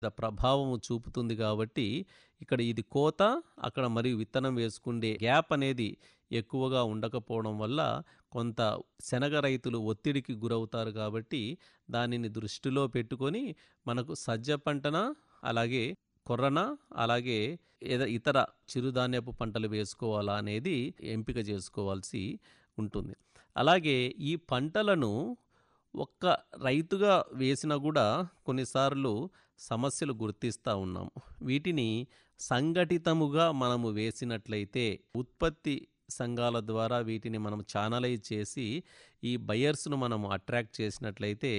ప్రభావము చూపుతుంది కాబట్టి ఇక్కడ ఇది కోత అక్కడ మరియు విత్తనం వేసుకుండే గ్యాప్ అనేది ఎక్కువగా ఉండకపోవడం వల్ల కొంత శనగ రైతులు ఒత్తిడికి గురవుతారు కాబట్టి దానిని దృష్టిలో పెట్టుకొని మనకు సజ్జ పంటన అలాగే కొర్రన అలాగే ఏద ఇతర చిరుధాన్యపు పంటలు వేసుకోవాలా అనేది ఎంపిక చేసుకోవాల్సి ఉంటుంది అలాగే ఈ పంటలను ఒక్క రైతుగా వేసినా కూడా కొన్నిసార్లు సమస్యలు గుర్తిస్తూ ఉన్నాం వీటిని సంఘటితముగా మనము వేసినట్లయితే ఉత్పత్తి సంఘాల ద్వారా వీటిని మనం ఛానలైజ్ చేసి ఈ బయర్స్ను మనం అట్రాక్ట్ చేసినట్లయితే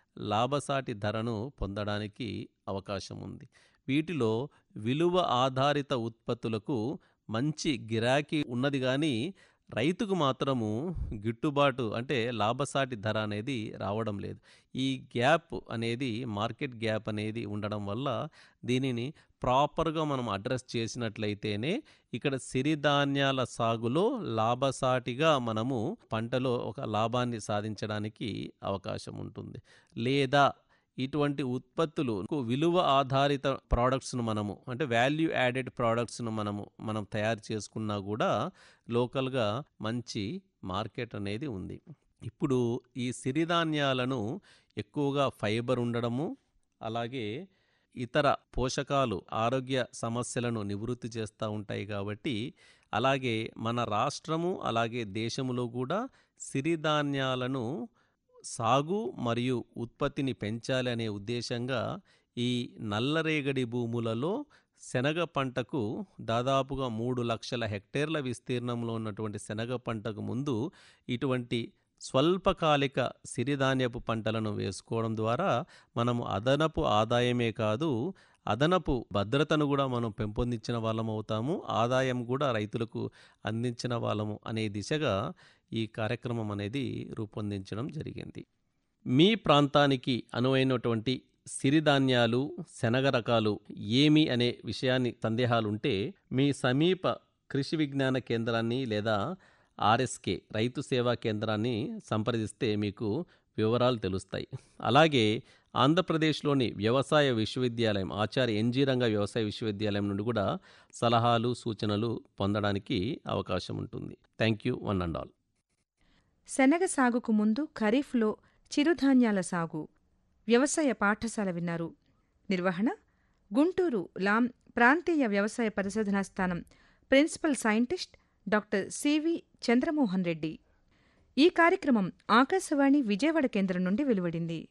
లాభసాటి ధరను పొందడానికి అవకాశం ఉంది వీటిలో విలువ ఆధారిత ఉత్పత్తులకు మంచి గిరాకీ ఉన్నది కానీ రైతుకు మాత్రము గిట్టుబాటు అంటే లాభసాటి ధర అనేది రావడం లేదు ఈ గ్యాప్ అనేది మార్కెట్ గ్యాప్ అనేది ఉండడం వల్ల దీనిని ప్రాపర్గా మనం అడ్రస్ చేసినట్లయితేనే ఇక్కడ సిరిధాన్యాల సాగులో లాభసాటిగా మనము పంటలో ఒక లాభాన్ని సాధించడానికి అవకాశం ఉంటుంది లేదా ఇటువంటి ఉత్పత్తులు విలువ ఆధారిత ప్రోడక్ట్స్ను మనము అంటే వాల్యూ యాడెడ్ ప్రోడక్ట్స్ను మనము మనం తయారు చేసుకున్నా కూడా లోకల్గా మంచి మార్కెట్ అనేది ఉంది ఇప్పుడు ఈ సిరిధాన్యాలను ఎక్కువగా ఫైబర్ ఉండడము అలాగే ఇతర పోషకాలు ఆరోగ్య సమస్యలను నివృత్తి చేస్తూ ఉంటాయి కాబట్టి అలాగే మన రాష్ట్రము అలాగే దేశములో కూడా సిరిధాన్యాలను సాగు మరియు ఉత్పత్తిని పెంచాలి అనే ఉద్దేశంగా ఈ నల్లరేగడి భూములలో శనగ పంటకు దాదాపుగా మూడు లక్షల హెక్టేర్ల విస్తీర్ణంలో ఉన్నటువంటి శనగ పంటకు ముందు ఇటువంటి స్వల్పకాలిక సిరిధాన్యపు పంటలను వేసుకోవడం ద్వారా మనము అదనపు ఆదాయమే కాదు అదనపు భద్రతను కూడా మనం పెంపొందించిన వాళ్ళం అవుతాము ఆదాయం కూడా రైతులకు అందించిన వాళ్ళము అనే దిశగా ఈ కార్యక్రమం అనేది రూపొందించడం జరిగింది మీ ప్రాంతానికి అనువైనటువంటి సిరిధాన్యాలు శనగ రకాలు ఏమి అనే విషయాన్ని సందేహాలుంటే మీ సమీప కృషి విజ్ఞాన కేంద్రాన్ని లేదా ఆర్ఎస్కే రైతు సేవా కేంద్రాన్ని సంప్రదిస్తే మీకు వివరాలు తెలుస్తాయి అలాగే ఆంధ్రప్రదేశ్లోని వ్యవసాయ విశ్వవిద్యాలయం ఆచార్య ఎన్జీ రంగ వ్యవసాయ విశ్వవిద్యాలయం నుండి కూడా సలహాలు సూచనలు పొందడానికి అవకాశం ఉంటుంది thank you one and all శనగ సాగుకు ముందు ఖరీఫ్లో చిరుధాన్యాల సాగు వ్యవసాయ పాఠశాల విన్నారు నిర్వహణ గుంటూరు లాం ప్రాంతీయ వ్యవసాయ పరిశోధనా స్థానం principal scientist doctor CV Chandramohan Reddy ఈ కార్యక్రమం ఆకాశవాణి విజయవాడ కేంద్రం నుండి వెలువడింది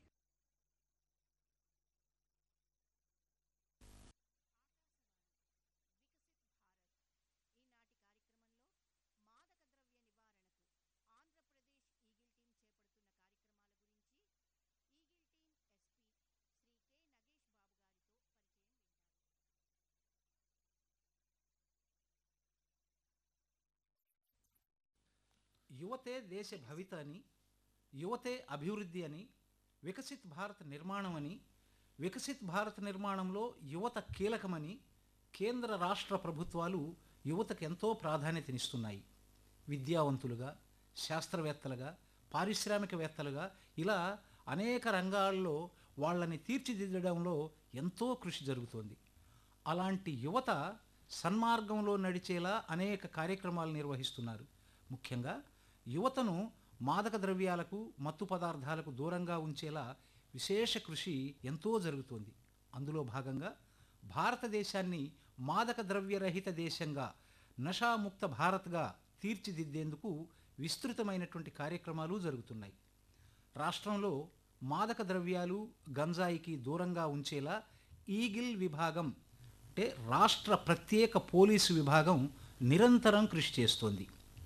యువతే దేశ భవిత అని యువతే అభివృద్ధి అని వికసిత్ భారత్ నిర్మాణం అని వికసిత్ భారత్ నిర్మాణంలో యువత కీలకమని కేంద్ర రాష్ట్ర ప్రభుత్వాలు యువతకు ఎంతో ప్రాధాన్యతనిస్తున్నాయి విద్యావంతులుగా శాస్త్రవేత్తలుగా పారిశ్రామికవేత్తలుగా ఇలా అనేక రంగాల్లో వాళ్ళని తీర్చిదిద్దడంలో ఎంతో కృషి జరుగుతోంది అలాంటి యువత సన్మార్గంలో నడిచేలా అనేక కార్యక్రమాలు నిర్వహిస్తున్నారు ముఖ్యంగా యువతను మాదక ద్రవ్యాలకు మత్తు పదార్థాలకు దూరంగా ఉంచేలా విశేష కృషి ఎంతో జరుగుతోంది అందులో భాగంగా భారతదేశాన్ని మాదక ద్రవ్యరహిత దేశంగా నషాముక్త భారత్గా తీర్చిదిద్దేందుకు విస్తృతమైనటువంటి కార్యక్రమాలు జరుగుతున్నాయి రాష్ట్రంలో మాదక ద్రవ్యాలు గంజాయికి దూరంగా ఉంచేలా ఈగిల్ విభాగం అంటే రాష్ట్ర ప్రత్యేక పోలీసు విభాగం నిరంతరం కృషి చేస్తోంది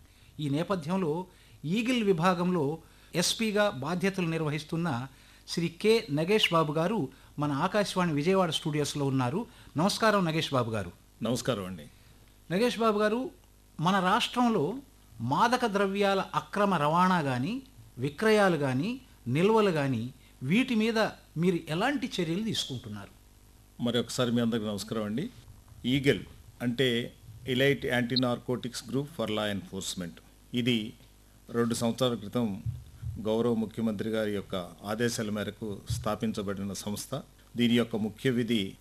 ఈ నేపథ్యంలో ఈగిల్ విభాగంలో ఎస్పీగా బాధ్యతలు నిర్వహిస్తున్న శ్రీ కె నగేష్ బాబు గారు మన ఆకాశవాణి విజయవాడ స్టూడియోస్లో ఉన్నారు నమస్కారం నగేష్ బాబు గారు నమస్కారం అండి నగేష్ బాబు గారు మన రాష్ట్రంలో మాదక ద్రవ్యాల అక్రమ రవాణా కానీ విక్రయాలు కానీ నిల్వలు కానీ వీటి మీద మీరు ఎలాంటి చర్యలు తీసుకుంటున్నారు మరి ఒకసారి మీ అందరికి నమస్కారం అండి ఈగల్ అంటే elite anti narcotics group for law enforcement ఇది రెండు సంవత్సరాల క్రితం గౌరవ ముఖ్యమంత్రి గారి యొక్క ఆదేశాల మేరకు స్థాపించబడిన సంస్థ దీని యొక్క ముఖ్య విధి